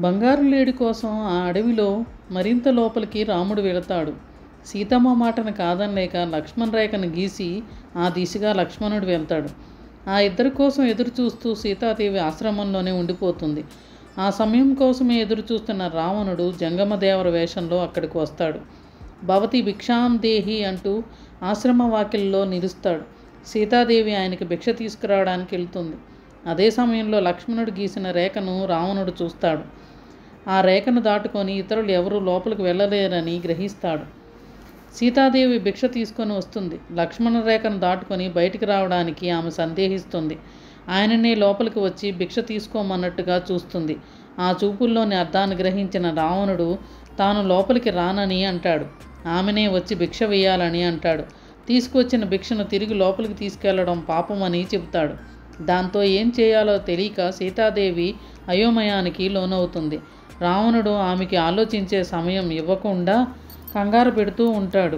బంగారు లేడి కోసం ఆ అడవిలో మరింత లోపలికి రాముడు వెళతాడు సీతమ్మ మాటను కాదనలేక లక్ష్మణ్ రేఖను గీసి ఆ దిశగా లక్ష్మణుడు వెళ్తాడు ఆ ఇద్దరి కోసం ఎదురు చూస్తూ సీతాదేవి ఆశ్రమంలోనే ఉండిపోతుంది ఆ సమయం కోసమే ఎదురు చూస్తున్న రావణుడు జంగమదేవర వేషంలో అక్కడికి వస్తాడు భవతి భిక్షాం దేహి అంటూ ఆశ్రమ వాకిల్లో నిలుస్తాడు సీతాదేవి ఆయనకి భిక్ష తీసుకురావడానికి వెళ్తుంది అదే సమయంలో లక్ష్మణుడు గీసిన రేఖను రావణుడు చూస్తాడు ఆ రేఖను దాటుకొని ఇతరులు ఎవరూ లోపలికి వెళ్ళలేరని గ్రహిస్తాడు సీతాదేవి భిక్ష తీసుకొని వస్తుంది లక్ష్మణ రేఖను దాటుకొని బయటికి రావడానికి ఆమె సందేహిస్తుంది ఆయననే లోపలికి వచ్చి భిక్ష తీసుకోమన్నట్టుగా చూస్తుంది ఆ చూపుల్లోని అర్థాన్ని గ్రహించిన రావణుడు తాను లోపలికి రానని అంటాడు ఆమెనే వచ్చి భిక్ష వేయాలని అంటాడు తీసుకొచ్చిన భిక్షను తిరిగి లోపలికి తీసుకెళ్లడం పాపమని చెబుతాడు దాంతో ఏం చేయాలో తెలియక సీతాదేవి అయోమయానికి లోనవుతుంది రావణుడు ఆమెకి ఆలోచించే సమయం ఇవ్వకుండా కంగారు పెడుతూ ఉంటాడు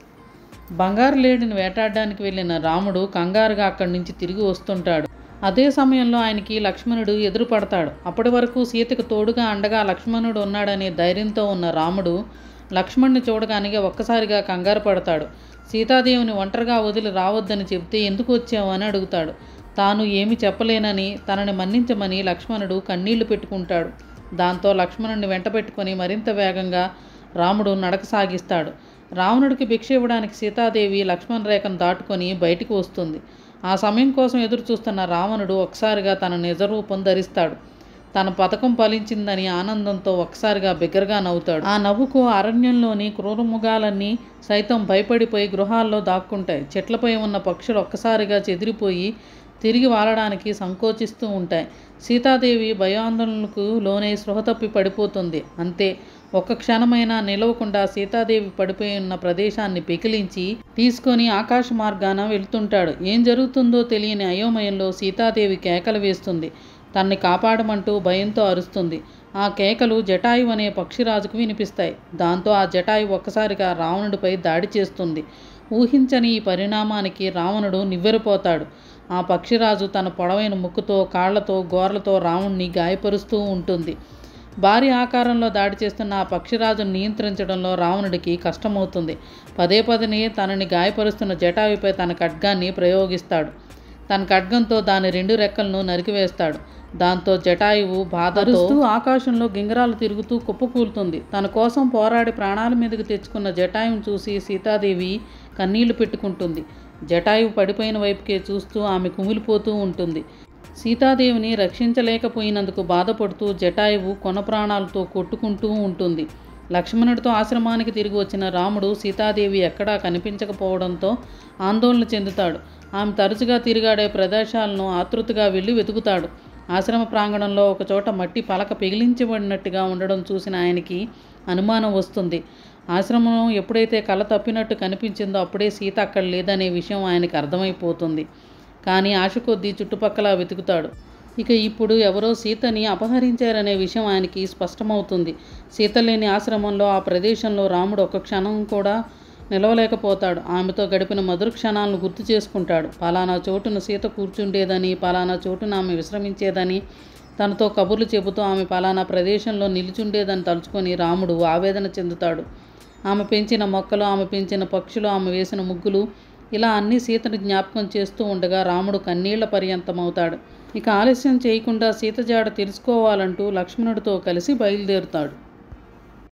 బంగారు లేడిని వేటాడడానికి వెళ్ళిన రాముడు కంగారుగా అక్కడి నుంచి తిరిగి వస్తుంటాడు అదే సమయంలో ఆయనకి లక్ష్మణుడు ఎదురుపడతాడు అప్పటి వరకు సీతకు తోడుగా అండగా లక్ష్మణుడు ఉన్నాడనే ధైర్యంతో ఉన్న రాముడు లక్ష్మణ్ణి చూడగానే ఒక్కసారిగా కంగారు పడతాడు సీతాదేవిని ఒంటరిగా వదిలి రావద్దని చెబితే ఎందుకు వచ్చావు అని అడుగుతాడు తాను ఏమి చెప్పలేనని తనని మన్నించమని లక్ష్మణుడు కన్నీళ్లు పెట్టుకుంటాడు దాంతో లక్ష్మణుడిని వెంటబెట్టుకొని మరింత వేగంగా రాముడు నడక సాగిస్తాడు రావణుడికి భిక్ష ఇవ్వడానికి సీతాదేవి లక్ష్మణ రేఖను దాటుకొని బయటికి వస్తుంది ఆ సమయం కోసం ఎదురు చూస్తున్న రావణుడు ఒకసారిగా తన నిజ రూపం ధరిస్తాడు తన పథకం ఫలించిందని ఆనందంతో ఒకసారిగా బిగ్గరగా నవ్వుతాడు ఆ నవ్వుకు అరణ్యంలోని క్రూరముగాలన్నీ సైతం భయపడిపోయి గృహాల్లో దాక్కుంటాయి చెట్లపై ఉన్న పక్షులు ఒక్కసారిగా చెదిరిపోయి తిరిగి వాలడానికి సంకోచిస్తూ ఉంటాయి సీతాదేవి భయాందోళనలకు లోనై స్పృహ తప్పి పడిపోతుంది అంతే ఒక్క క్షణమైనా నిలవకుండా సీతాదేవి పడిపోయి ఉన్న ప్రదేశాన్ని పెకిలించి తీసుకొని ఆకాశ మార్గాన వెళ్తుంటాడు ఏం జరుగుతుందో తెలియని అయోమయంలో సీతాదేవి కేకలు వేస్తుంది తన్ని కాపాడమంటూ భయంతో అరుస్తుంది ఆ కేకలు జటాయు అనే పక్షిరాజుకు వినిపిస్తాయి దాంతో ఆ జటాయు ఒక్కసారిగా రావణుడిపై దాడి చేస్తుంది ఊహించని ఈ పరిణామానికి రావణుడు నివ్వెరపోతాడు ఆ పక్షిరాజు తన పొడవైన ముక్కుతో కాళ్లతో గోర్లతో రావణ్ణి గాయపరుస్తూ ఉంటుంది భారీ ఆకారంలో దాడి చేస్తున్న ఆ పక్షిరాజును నియంత్రించడంలో రావణుడికి కష్టమవుతుంది పదే పదే తనని గాయపరుస్తున్న జటాయుపై తన ఖడ్గాన్ని ప్రయోగిస్తాడు తన ఖడ్గంతో దాని రెండు రెక్కలను నరికివేస్తాడు దాంతో జటాయువు బాధతో ఆకాశంలో గింగరాలు తిరుగుతూ కుప్పకూలుతుంది తన కోసం పోరాడి ప్రాణాల మీదకి తెచ్చుకున్న జటాయువును చూసి సీతాదేవి కన్నీళ్లు పెట్టుకుంటుంది జటాయువు పడిపోయిన వైపుకే చూస్తూ ఆమె కుమిలిపోతూ ఉంటుంది సీతాదేవిని రక్షించలేకపోయినందుకు బాధపడుతూ జటాయువు కొన ప్రాణాలతో కొట్టుకుంటూ ఉంటుంది లక్ష్మణుడితో ఆశ్రమానికి తిరిగి వచ్చిన రాముడు సీతాదేవి ఎక్కడా కనిపించకపోవడంతో ఆందోళన చెందుతాడు ఆమె తరచుగా తిరిగాడే ప్రదేశాలను ఆతృతగా వెళ్ళి వెతుకుతాడు ఆశ్రమ ప్రాంగణంలో ఒకచోట మట్టి పలక పిగిలించబడినట్టుగా ఉండడం చూసిన ఆయనకి అనుమానం వస్తుంది ఆశ్రమం ఎప్పుడైతే కళ తప్పినట్టు కనిపించిందో అప్పుడే సీత అక్కడ లేదనే విషయం ఆయనకి అర్థమైపోతుంది కానీ ఆశ కొద్దీ చుట్టుపక్కల వెతుకుతాడు ఇక ఇప్పుడు ఎవరో సీతని అపహరించారనే విషయం ఆయనకి స్పష్టమవుతుంది సీత లేని ఆశ్రమంలో ఆ ప్రదేశంలో రాముడు ఒక క్షణం కూడా నిలవలేకపోతాడు ఆమెతో గడిపిన మధుర క్షణాలను గుర్తు చేసుకుంటాడు పలానా చోటున సీత కూర్చుండేదని పలానా చోటున ఆమె విశ్రమించేదని తనతో కబుర్లు చెబుతూ ఆమె పలానా ప్రదేశంలో నిలుచుండేదని తలుచుకొని రాముడు ఆవేదన చెందుతాడు ఆమె పెంచిన మొక్కలు ఆమె పెంచిన పక్షులు ఆమె వేసిన ముగ్గులు ఇలా అన్ని సీతను జ్ఞాపకం చేస్తూ ఉండగా రాముడు కన్నీళ్ల పర్యంతమవుతాడు ఇక ఆలస్యం చేయకుండా సీత జాడ తెలుసుకోవాలంటూ లక్ష్మణుడితో కలిసి బయలుదేరుతాడు